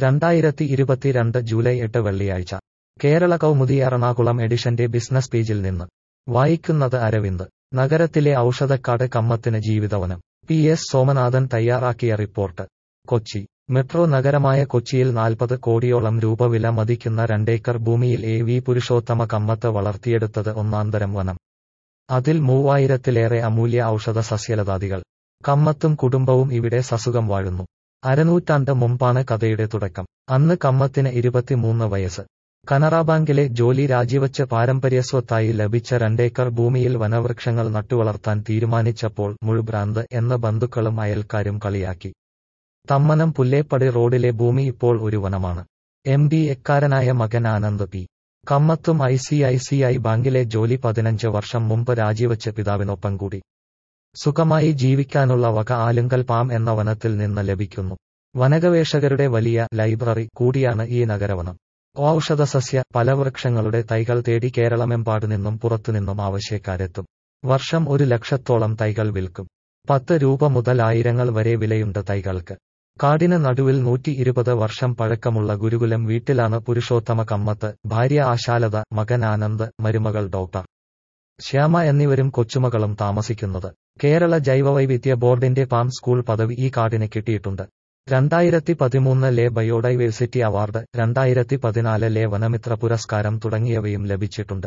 രണ്ടായിരത്തി ഇരുപത്തിരണ്ട് ജൂലൈ എട്ട് വെള്ളിയാഴ്ച കേരള കൗമുദി എറണാകുളം എഡിഷന്റെ ബിസിനസ് പേജിൽ നിന്ന് വായിക്കുന്നത് അരവിന്ദ് നഗരത്തിലെ ഔഷധക്കാട് കമ്മത്തിന് ജീവിതവനം പി എസ് സോമനാഥൻ തയ്യാറാക്കിയ റിപ്പോർട്ട് കൊച്ചി മെട്രോ നഗരമായ കൊച്ചിയിൽ നാൽപ്പത് കോടിയോളം രൂപ വില മതിക്കുന്ന രണ്ടേക്കർ ഭൂമിയിൽ എ വി പുരുഷോത്തമ കമ്മത്ത് വളർത്തിയെടുത്തത് ഒന്നാന്തരം വനം അതിൽ മൂവായിരത്തിലേറെ അമൂല്യ ഔഷധ സസ്യലതാദികൾ കമ്മത്തും കുടുംബവും ഇവിടെ സസുഖം വാഴുന്നു അരനൂറ്റാണ്ട് മുമ്പാണ് കഥയുടെ തുടക്കം അന്ന് കമ്മത്തിന് ഇരുപത്തിമൂന്ന് വയസ്സ് കനറ ബാങ്കിലെ ജോലി രാജിവച്ച് പാരമ്പര്യസ്വത്തായി ലഭിച്ച രണ്ടേക്കർ ഭൂമിയിൽ വനവൃക്ഷങ്ങൾ നട്ടുവളർത്താൻ തീരുമാനിച്ചപ്പോൾ മുഴുഭ്രാന്ത് എന്ന ബന്ധുക്കളും അയൽക്കാരും കളിയാക്കി തമ്മനം പുല്ലേപ്പടി റോഡിലെ ഭൂമി ഇപ്പോൾ ഒരു വനമാണ് എം ബി എക്കാരനായ മകൻ ആനന്ദ് പി കമ്മത്തും I C I C I ബാങ്കിലെ ജോലി പതിനഞ്ച് വർഷം മുമ്പ് രാജിവച്ച് പിതാവിനൊപ്പം കൂടി സുഖമായി ജീവിക്കാനുള്ള വക ആലുങ്കൽ പാം എന്ന വനത്തിൽ നിന്ന് ലഭിക്കുന്നു വനഗവേഷകരുടെ വലിയ ലൈബ്രറി കൂടിയാണ് ഈ നഗരവനം ഔഷധസസ്യ ഫലവൃക്ഷങ്ങളുടെ തൈകൾ തേടി കേരളമെമ്പാടു നിന്നും പുറത്തുനിന്നും ആവശ്യക്കാരെത്തും വർഷം ഒരു ലക്ഷത്തോളം തൈകൾ വിൽക്കും പത്ത് രൂപ മുതൽ ആയിരങ്ങൾ വരെ വിലയുണ്ട് തൈകൾക്ക് കാടിന് നടുവിൽ നൂറ്റി ഇരുപത് വർഷം പഴക്കമുള്ള ഗുരുകുലം വീട്ടിലാണ് പുരുഷോത്തമ കമ്മത്ത് ഭാര്യ ആശാലത മകൻ ആനന്ദ് മരുമകൾ ഡോക്ടർ ശ്യാമ എന്നിവരും കൊച്ചുമകളും താമസിക്കുന്നത് കേരള ജൈവവൈവിധ്യ ബോർഡിന്റെ പാം സ്കൂൾ പദവി ഈ കാടിന് കിട്ടിയിട്ടുണ്ട് രണ്ടായിരത്തി പതിമൂന്നിലെ ബയോഡൈവേഴ്സിറ്റി അവാർഡ് രണ്ടായിരത്തി പതിനാലിലെ വനമിത്ര പുരസ്കാരം തുടങ്ങിയവയും ലഭിച്ചിട്ടുണ്ട്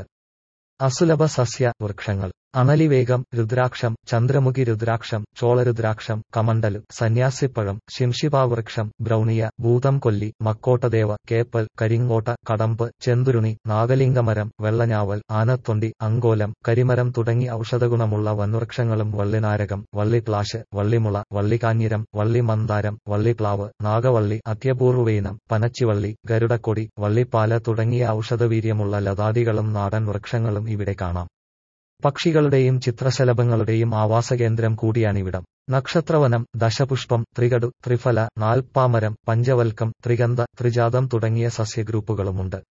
അസുലഭ സസ്യ വൃക്ഷങ്ങൾ അണലിവേഗം രുദ്രാക്ഷം ചന്ദ്രമുഖി രുദ്രാക്ഷം ചോളരുദ്രാക്ഷം കമണ്ടലു സന്യാസിപ്പഴം ശിംഷിപാവൃക്ഷം ബ്രൗണിയ ഭൂതം കൊല്ലി മക്കോട്ടദേവ കേപ്പൽ കരിങ്ങോട്ട കടമ്പ് ചെന്തുരുണി നാഗലിംഗമരം വെള്ളഞ്ഞാവൽ ആനത്തൊണ്ടി അങ്കോലം കരിമരം തുടങ്ങി ഔഷധഗുണമുള്ള വൻവൃക്ഷങ്ങളും വള്ളിനാരകം വള്ളിപ്ലാശ് വള്ളിമുള വള്ളികാഞ്ഞിരം വള്ളിമന്ദാരം വള്ളിപ്ലാവ് നാഗവള്ളി അത്യപൂർവൈനം പനച്ചിവള്ളി ഗരുഡക്കൊടി വള്ളിപ്പാല തുടങ്ങിയ ഔഷധവീര്യമുള്ള ലതാദികളും നാടൻ വൃക്ഷങ്ങളും ഇവിടെ കാണാം പക്ഷികളുടെയും ചിത്രശലഭങ്ങളുടെയും ആവാസകേന്ദ്രം കൂടിയാണിവിടം നക്ഷത്രവനം ദശപുഷ്പം ത്രികടു ത്രിഫല നാൽപ്പാമരം പഞ്ചവൽക്കം ത്രിഗന്ധ ത്രിജാതം തുടങ്ങിയ സസ്യഗ്രൂപ്പുകളുമുണ്ട്